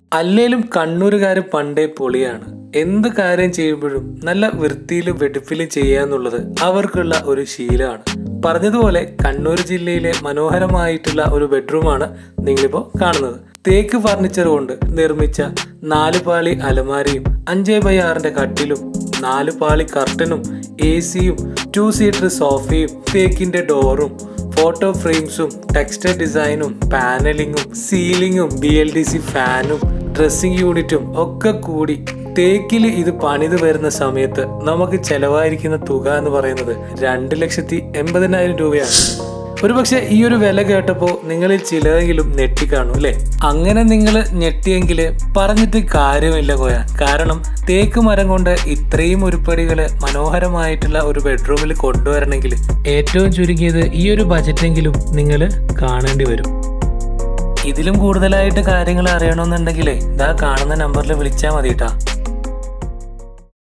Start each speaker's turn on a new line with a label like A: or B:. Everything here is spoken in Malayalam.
A: അല്ലേലും കണ്ണൂരുകാർ പണ്ടേ പൊളിയാണ് എന്ത് കാര്യം ചെയ്യുമ്പോഴും നല്ല വൃത്തിയിലും വെടുപ്പിലും ചെയ്യാന്നുള്ളത് അവർക്കുള്ള ഒരു ശീലമാണ് പറഞ്ഞതുപോലെ കണ്ണൂർ ജില്ലയിലെ മനോഹരമായിട്ടുള്ള ഒരു ബെഡ്റൂമാണ് നിങ്ങളിപ്പോൾ കാണുന്നത് തേക്ക് ഫർണിച്ചർ കൊണ്ട് നിർമ്മിച്ച നാല് പാളി അലമാരയും അഞ്ചേ ബൈ ആറിന്റെ കട്ടിലും നാല് പാളി കർട്ടനും എ സിയും ടു സീറ്റർ സോഫയും തേക്കിന്റെ ഡോറും ഫോട്ടോ ഫ്രെയിംസും ടെക്സ്റ്റൈൽ ഡിസൈനും പാനലിങ്ങും സീലിങ്ങും ബി എൽ ഡി സി ഫാനും ഡ്രസ്സിംഗ് യൂണിറ്റും ഒക്കെ കൂടി തേക്കിൽ ഇത് പണിത് വരുന്ന സമയത്ത് നമുക്ക് ചെലവായിരിക്കുന്ന തുക എന്ന് പറയുന്നത് രണ്ട് ലക്ഷത്തി എൺപതിനായിരം രൂപയാണ് ഒരുപക്ഷെ ഈ ഒരു വില കേട്ടപ്പോൾ നിങ്ങളിൽ ചിലരെങ്കിലും ഞെട്ടിക്കാണും അല്ലേ അങ്ങനെ നിങ്ങൾ ഞെട്ടിയെങ്കിൽ പറഞ്ഞിട്ട് കാര്യമില്ല കോയ കാരണം തേക്ക് മരം കൊണ്ട് ഇത്രയും ഉരുപ്പടികൾ മനോഹരമായിട്ടുള്ള ഒരു ബെഡ്റൂമിൽ കൊണ്ടുവരണമെങ്കിൽ ഏറ്റവും ചുരുങ്ങിയത് ഈ ഒരു ബജറ്റെങ്കിലും നിങ്ങൾ കാണേണ്ടി വരും ഇതിലും കൂടുതലായിട്ട് കാര്യങ്ങൾ അറിയണമെന്നുണ്ടെങ്കിലേ ഇതാ കാണുന്ന നമ്പറിൽ വിളിച്ചാൽ മതി കേട്ടാ